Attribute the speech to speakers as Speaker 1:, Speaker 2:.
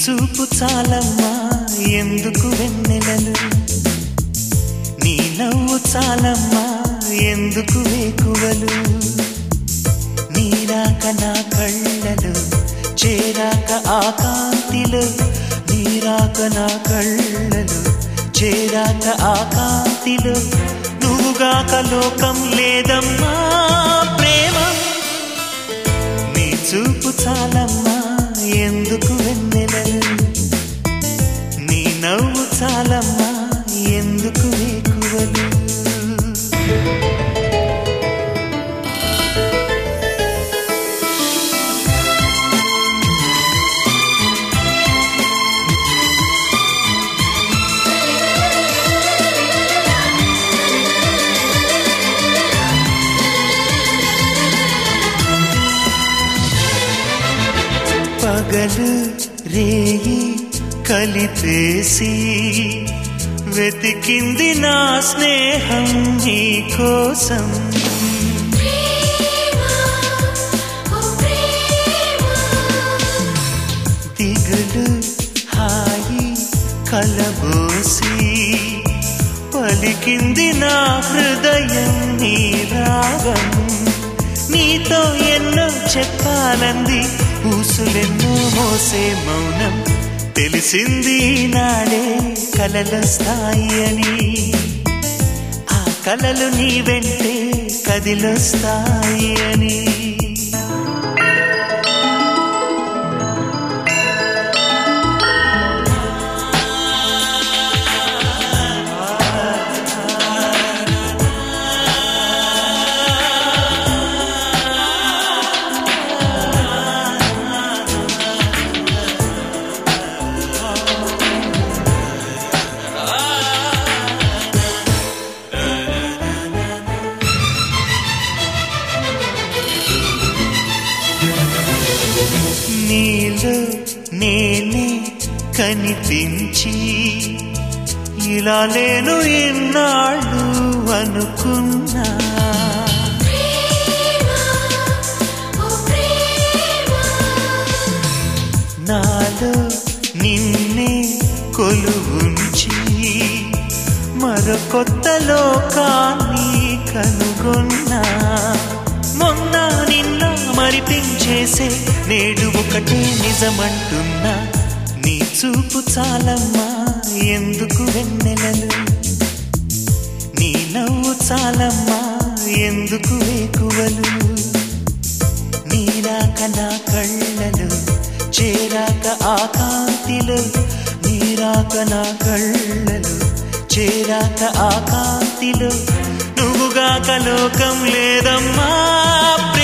Speaker 1: చూపు చాలమ్మా ఎందుకు వెన్నెలలు నీ నవ్వు చాలమ్మా ఎందుకు వేకువలు నీరాక నా కళ్ళలు చేరాక ఆ కాంతిలో నీరాక నా కళ్ళలు చేరాక ఆ కాంతిలో నువ్వుగాక లోకం లేదమ్మా ప్రేమ నీ చూపు చాలమ్మా ఎందుకు వెన్నెలలు నీ నవ్వు చాలమ్మా ఎందుకు వేకువలు పగలు రేయి కలిపేసి వెతికింది నా స్నేహం నీ కోసం దిగులు హాయి కలబోసి పలికింది నా హృదయం నీ రాగం నీతో ఎన్నో చెప్పాలంది ఊసులెన్నో మోసే మౌనం తెలిసింది నాడే కలలొస్తాయి అని ఆ కలలు నీ వెంటే కదిలొస్తాయి అని నీలో నేనే కనిపించి ఇలా లేను ఇన్నాళ్ళు అనుకున్నా నాలో నిన్నే కొలువుంచి మరో కొత్త లోకాన్ని కనుగొన్నా మొన్న నిన్న మరిపించేసే నేడు ఒకటే నిజమంటున్నా నీ చూపు చాలమ్మా ఎందుకు వెన్నెలలు నీ నవ్వు చాలమ్మా ఎందుకు వేకువలు నీరాక నా కళ్ళలు చేరాక ఆ కాంతిలో నీరాక నా కళ్ళలు చేరాక ఆ కాంతిలో నువ్వుగాక లోకం లేదమ్మా